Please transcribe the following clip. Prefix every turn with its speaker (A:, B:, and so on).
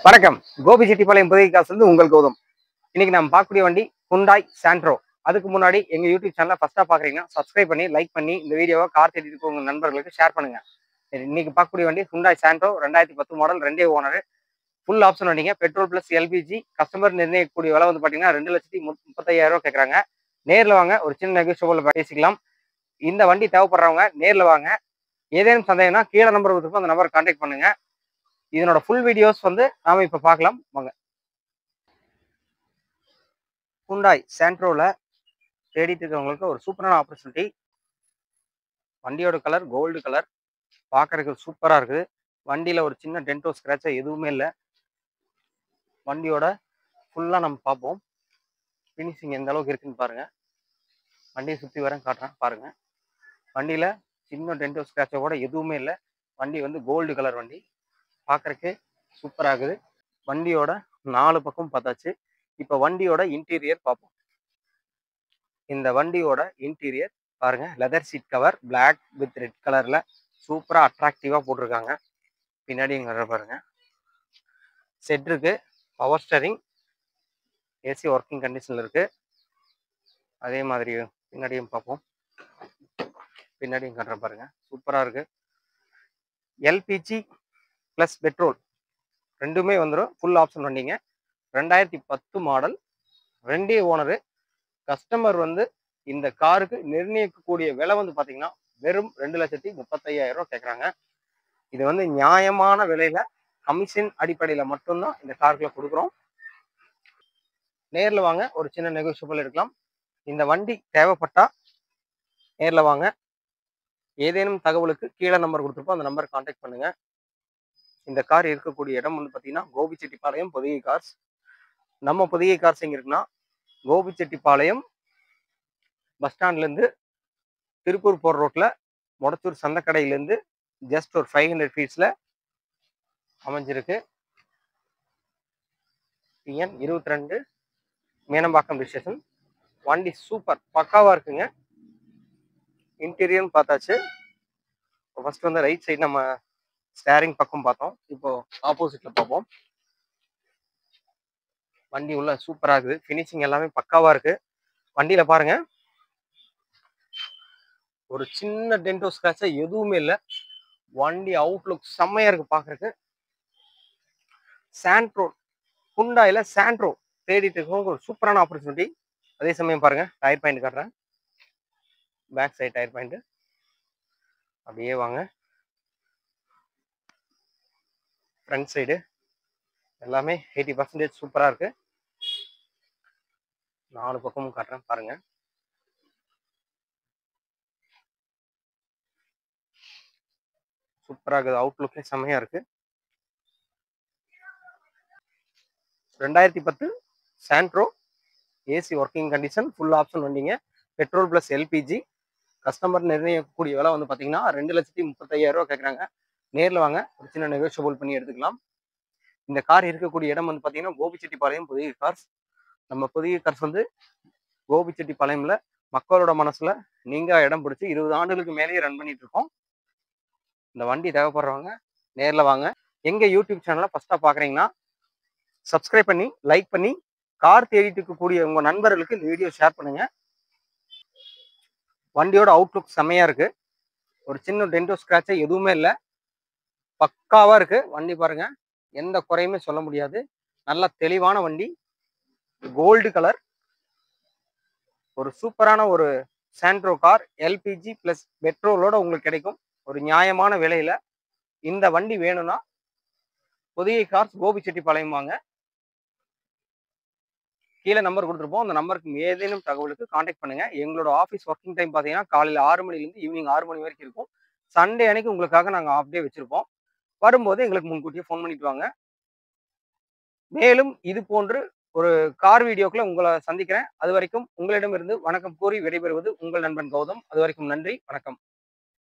A: வணக்கம் கோபிச்செட்டிப்பாளையம் புதிய காசு வந்து உங்கள் கௌதம் இன்னைக்கு நம்ம பார்க்கக்கூடிய வண்டி குண்டாய் சாண்ட்ரோ அதுக்கு முன்னாடி எங்க யூடியூப் சேனலை ஃபர்ஸ்டா பாக்குறீங்கன்னா சப்ஸ்கிரைப் பண்ணி லைக் பண்ணி இந்த வீடியோவை கார் தேடிட்டு உங்க நண்பர்களுக்கு ஷேர் பண்ணுங்க சரி, இன்னைக்கு பார்க்கக்கூடிய வண்டி குண்டாய் சாண்ட்ரோ ரெண்டாயிரத்தி பத்து மாடல் ரெண்டே ஓனர் ஃபுல் ஆப்ஷன் வண்டிங்க பெட்ரோல் பிளஸ் எல்பிஜி கஸ்டமர் நிர்ணயிக்கக்கூடிய விலை வந்து பாத்தீங்கன்னா ரெண்டு லட்சத்தி முப்ப- முப்பத்தையாயிரம் ரூபாய் கேட்குறாங்க நேர்ல வாங்க ஒரு சின்ன நெகோஷியபிள் பேசிக்கலாம் இந்த வண்டி தேவைப்படுறவங்க நேர்ல வாங்க ஏதேனும் சந்தேகம்னா கீழே நம்பர் கொடுத்துருப்போம் அந்த நம்பர் கான்டாக்ட் பண்ணுங்க இதனோட ஃபுல் வீடியோஸ் வந்து நாம இப்ப பார்க்கலாம் வாங்க குண்டாய் சாண்ட்ரோல தேடிட்டு இருக்கவங்களுக்கு ஒரு சூப்பரான ஆப்பர்ச்சுனிட்டி வண்டியோட கலர் கோல்டு கலர் பார்க்கறதுக்கு சூப்பரா இருக்குது வண்டியில ஒரு சின்ன டென்டோ ஸ்கிராச்சோ எதுவுமே இல்லை வண்டியோட ஃபுல்லா நம்ம பார்ப்போம் ஃபினிஷிங் எந்த அளவுக்கு இருக்குன்னு பாருங்க வண்டியை சுத்தி வரேன் காட்டுறேன் பாருங்க வண்டியில சின்ன டென்டோ ஸ்கிராச்சோ கூட எதுவுமே இல்லை வண்டி வந்து கோல்டு கலர் வண்டி பார்க்கறக்கு சூப்பரா இருக்குது வண்டியோட நாலு பக்கம் பார்த்தாச்சு இப்போ வண்டியோட இன்டீரியர் பார்ப்போம் இந்த வண்டியோட இன்டீரியர் பாருங்க leather seat cover Black with red கலர்ல சூப்பரா அட்ராக்டிவா போட்டிருக்காங்க பின்னாடி இங்க வர பாருங்க செட் இருக்கு பவர் ஸ்டரிங் ஏசி ஒர்க்கிங் கண்டிஷன்ல இருக்கு அதே மாதிரி பின்னாடியும் பார்ப்போம் பின்னாடியும் கட்டுற பாருங்க சூப்பரா இருக்கு எல்பிஜி ப்ளஸ் பெட்ரோல் ரெண்டுமே வந்துடும் ஃபுல் ஆப்ஷன் வண்டிங்க ரெண்டாயிரத்தி பத்து மாடல் ரெண்டே ஓனரு கஸ்டமர் வந்து இந்த காருக்கு நிர்ணயிக்கக்கூடிய விலை வந்து பார்த்தீங்கன்னா வெறும் ரெண்டு லட்சத்தி முப்பத்தையாயிரம் ரூபா கேட்குறாங்க இது வந்து நியாயமான விலையில கமிஷன் அடிப்படையில் மட்டும்தான் இந்த காருக்குள்ள கொடுக்குறோம் நேரில் வாங்க ஒரு சின்ன நெகோஷியபிள் எடுக்கலாம் இந்த வண்டி தேவைப்பட்டா நேரில் வாங்க ஏதேனும் தகவலுக்கு கீழே நம்பர் கொடுத்துருப்போம் அந்த நம்பர் கான்டாக்ட் பண்ணுங்க இந்த கார் இருக்கக்கூடிய இடம் வந்து பார்த்தீங்கன்னா கோபிச்செட்டிப்பாளையம் புதிய கார்ஸ் நம்ம புதிய கார்ஸ் எங்க இருக்குன்னா கோபிச்செட்டிப்பாளையம் பஸ் ஸ்டாண்ட்லேருந்து திருப்பூர் போகிற ரோட்டில் மொடத்தூர் சந்தக்கடையிலேருந்து ஜஸ்ட் ஒரு ஃபைவ் ஹண்ட்ரட் ஃபீட்ஸில் அமைஞ்சிருக்கு டிஎன் இருபத்தி ரெண்டு மீனம்பாக்கம் ரிஜிஸ்ட்ரேஷன் வண்டி சூப்பர் பக்காவாக இருக்குங்க இன்டீரியர்னு பார்த்தாச்சு ஃபர்ஸ்ட் வந்து ரைட் சைடு நம்ம ஸ்டேரிங் பக்கம் பார்த்தோம் இப்போ ஆப்போசிட்ல பார்ப்போம் வண்டி உள்ள சூப்பரா இருக்குது ஃபினிஷிங் எல்லாமே பக்காவா இருக்கு வண்டியில பாருங்க ஒரு சின்ன டென்டோ ஸ்கிராச்சா எதுவுமே இல்லை வண்டி அவுட்லுக் செம்மையா இருக்கு பாக்குறதுக்கு சாண்ட்ரோ குண்டாயில சாண்ட்ரோ தேடிட்டு இருக்கவங்க ஒரு சூப்பரான ஆப்பர்ச்சுனிட்டி அதே சமயம் பாருங்க டயர் பாயிண்ட் காட்டுறேன் பேக் சைடு டயர் பாயிண்ட் அப்படியே வாங்க ஃப்ரண்ட் சைடு எல்லாமே எயிட்டி பர்சன்டேஜ் சூப்பராக இருக்கு நாலு பக்கமும் காட்டுறேன் பாருங்க சூப்பராக இருக்குது அவுட்லுக்கே செம்மையா இருக்கு ரெண்டாயிரத்தி பத்து Santro AC working condition full option வண்டிங்க பெட்ரோல் ப்ளஸ் எல்பிஜி கஸ்டமர் நிர்ணயிக்கக்கூடிய விலை வந்து பார்த்தீங்கன்னா ரெண்டு லட்சத்தி முப்பத்தையாயிரம் ரூபா கேட்குறாங்க நேரில் வாங்க ஒரு சின்ன நெகோஷியபிள் பண்ணி எடுத்துக்கலாம் இந்த கார் இருக்கக்கூடிய இடம் வந்து பார்த்தீங்கன்னா கோபிச்செட்டிப்பாளையம் புதிய கார்ஸ் நம்ம புதிய கார்ஸ் வந்து கோபிச்செட்டிப்பாளையம்ல மக்களோட மனசுல நீங்க இடம் பிடிச்சி இருபது ஆண்டுகளுக்கு மேலேயே ரன் பண்ணிட்டு இருக்கோம் இந்த வண்டி தேவைப்படுறவங்க நேர்ல வாங்க எங்க யூடியூப் சேனலை ஃபர்ஸ்டா பாக்குறீங்கன்னா சப்ஸ்கிரைப் பண்ணி லைக் பண்ணி கார் தேடிட்டு இருக்கக்கூடிய உங்க நண்பர்களுக்கு இந்த வீடியோ ஷேர் பண்ணுங்க வண்டியோட அவுட்லுக் செம்மையா இருக்கு ஒரு சின்ன டென்டோ ஸ்கிராட்சே எதுவுமே இல்லை பக்காவா இருக்கு வண்டி பாருங்க எந்த குறையுமே சொல்ல முடியாது நல்ல தெளிவான வண்டி கோல்டு கலர் ஒரு சூப்பரான ஒரு சாண்ட்ரோ கார் எல்பிஜி பிளஸ் பெட்ரோலோட உங்களுக்கு கிடைக்கும் ஒரு நியாயமான விலையில இந்த வண்டி வேணும்னா புதிய கார்ஸ் கோபிச்செட்டிப்பாளையம் வாங்க கீழே நம்பர் கொடுத்துருப்போம் அந்த நம்பருக்கு ஏதேனும் தகவலுக்கு காண்டாக்ட் பண்ணுங்க எங்களோட ஆஃபீஸ் ஒர்க்கிங் டைம் பார்த்தீங்கன்னா காலையில் ஆறு மணிலேருந்து ஈவினிங் ஆறு மணி வரைக்கும் இருக்கும் சண்டே அன்னைக்கு உங்களுக்காக நாங்கள் ஆஃப் டே வச்சிருப்போம் வரும்போது எங்களுக்கு முன்கூட்டியே ஃபோன் பண்ணிட்டு வாங்க மேலும் இது போன்று ஒரு கார் வீடியோக்குள்ள உங்களை சந்திக்கிறேன் அது வரைக்கும் உங்களிடமிருந்து வணக்கம் கூறி விடைபெறுவது உங்கள் நண்பன் கௌதம் அது வரைக்கும் நன்றி வணக்கம்